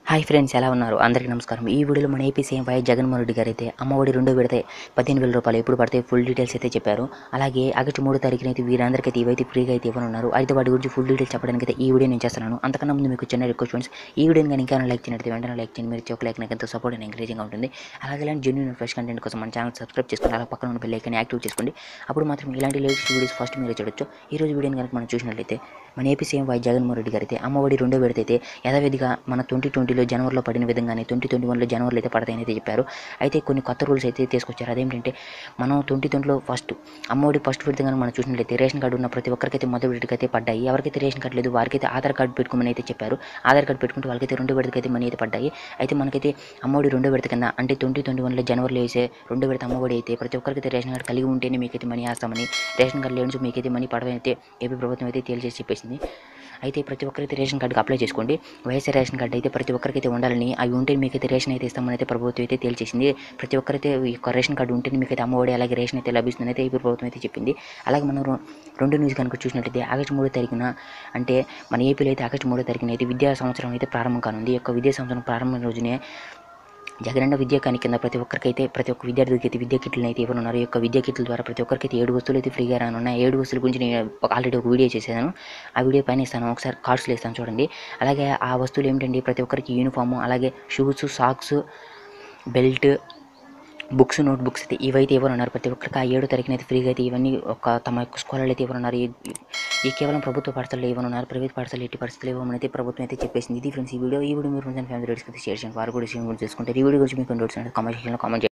hi friends ఎలా ఉన్నారు అందరికీ నమస్కారం ఈ వీడియోలో మన AP CM YS Jaganmohan Reddy garu అయితే అమ్మఒడి రెండో విడత పదిహేను వేల రూపాయలు ఎప్పుడు పడితే ఫుల్ డీటెయిల్స్ అయితే చెప్పారు అలాగే ఆగస్టు మూడో తారీఖున అయితే వీరందరికీ అయితే ఇవైతే ఫ్రీగా అయితే ఇవ్వనున్నారు అయితే వాటి గురించి ఫుల్ డీటెయిల్స్ చెప్పడానికి అయితే ఈ వీడియో నేను చేస్తున్నాను అంతకన్నా ముందు మీకు చిన్న రిక్వెస్ట్ ఫ్రెండ్స్ ఈ వీడియోని కానీ ఇంకా లైక్ చేయనట్టు వెంటనే లైక్ చేయండి మీరు ఒక లైక్ నాకు ఎంతో సపోర్ట్ అండ్ ఎంకరేజింగ్గా ఉంటుంది అలాగే ఇలాంటి జెన్యున్ ఫ్రెష్ కంటెంట్ కోసం మన ఛానల్ సబ్స్క్రైబ్ చేసుకోండి అలా పక్కన ఉన్న బెల్ ఐకాన్ యాక్టివ్ చేసుకోండి అప్పుడు మాత్రం ఇలాంటి లేటెస్ట్ వీడియోస్ ఫస్ట్ మీరు చూడొచ్చు ఈ రోజు వీడియోని కనుక మనం చూసినట్లయితే మన AP CM YS Jaganmohan Reddy garu అయితే అమ్మఒడి రెండో విడత అయితే యథావిధిగా మన ట్వంటీ ట్వంటీలో జనవరిలో పడిన విధంగానే ట్వంటీ ట్వంటీ వన్లో జనవరిలో అయితే పడతాయని అయితే చెప్పారు అయితే కొన్ని కొత్త రూల్స్ అయితే తీసుకొచ్చారు అదేంటంటే మనం ట్వంటీ ట్వంటీలో ఫస్ట్ అమ్మఒడి ఫస్ట్ విడత కనుక మనం చూసినట్లయితే రేషన్ కార్డు ఉన్న ప్రతి ఒక్కరికైతే మొదటి విడతకి అయితే పడ్డాయి ఎవరికైతే రేషన్ కార్డు లేదు వారికైతే ఆధార్ కార్డు పెట్టుకోమని అయితే చెప్పారు ఆధార్ కార్డు పెట్టుకుంటే వాళ్ళకైతే రెండో విడతకి అయితే మనీ అయితే పడ్డాయి అయితే మనకైతే అమ్మఒడి రెండో విడత కింద అంటే ట్వంటీ ట్వంటీ వన్లో జనవరిలో వేసే రెండో విడత అమ్మఒడి అయితే ప్రతి ఒక్కరికైతే రేషన్ కార్డు కలిగి ఉంటేనే మీకైతే మనీ వేస్తామని రేషన్ కార్డు లేని మీకైతే మనీ పడవని అయితే ఏపీ ప్రభుత్వం అయితే తేల్చేసి చెప్పేసింది అయితే ప్రతి ఒక్కరైతే రేషన్ కార్డుకి అప్లై చేసుకోండి వైఎస్ఆర్ రేషన్ కార్డు అయితే ప్రతి ఒక్కరికైతే ఉండాలని అవి ఉంటే మీకైతే రేషన్ అయితే ఇస్తామని అయితే ప్రభుత్వం అయితే తేల్చేసింది ప్రతి ఒక్కరైతే ఈ యొక్క రేషన్ కార్డు ఉంటేనే మీకైతే అమ్మఒడి అలాగే రేషన్ అయితే లభిస్తుందని అయితే ఏపీ ప్రభుత్వం అయితే చెప్పింది అలాగే మనం రెం- రెండు న్యూస్ కనుక చూసినట్లయితే ఆగస్టు మూడో తారీఖున అంటే మన ఏపీలో అయితే ఆగస్టు మూడో తారీఖున అయితే విద్యా సంవత్సరం అయితే ప్రారంభం కానుంది ఈ యొక్క విద్యా సంవత్సరం ప్రారంభం రోజునే జగనన్న విద్యా కాని కింద ప్రతి ఒక్కరికైతే ప్రతి ఒక్క విద్యార్థికి అయితే విద్యా కిట్లు అయితే ఇవ్వనున్నారు ఈ యొక్క విద్యా కిట్ల ద్వారా ప్రతి ఒక్కరికైతే ఏడు వస్తువులు అయితే ఫ్రీగా రానున్నాయి ఏడు వస్తువుల గురించి నేను ఆల్రెడీ ఒక వీడియో చేశాను ఆ వీడియో పైన ఇస్తాను ఒకసారి కార్డ్స్లో ఇస్తాను చూడండి అలాగే ఆ వస్తువులు ఏమిటండి ప్రతి ఒక్కరికి యూనిఫామ్ అలాగే shoes socks belt books notebooks అయితే ఇవైతే ఇవ్వనున్నారు ప్రతి ఒక్కరికి ఆ ఏడు తారీఖున అయితే ఫ్రీగా అయితే ఇవన్నీ ఒక తమ యొక్క స్కూళ్ళలో అయితే ఇవ్వనున్నారు ఈ- ఈ కేవలం ప్రభుత్వ పాఠశాలలో ఇవ్వనున్నారు ప్రైవేట్ పాఠశాల ఎట్టి పరిస్థితులు ఇవ్వమని అయితే ప్రభుత్వం అయితే చెప్పేసింది ఇది ఫ్రెండ్స్ ఈ వీడియో ఈ వీడియో మీరు ఫ్రెండ్స్ అండ్ ఫ్యామిలీ రేట్స్కి అయితే షేర్ చేయండి వారు కూడా షేర్ కూడా చేసుకుంటారు ఈ వీడియో గురించి మీకు నోట్స్ కామెంట్ సెక్షన్లో కామెంట్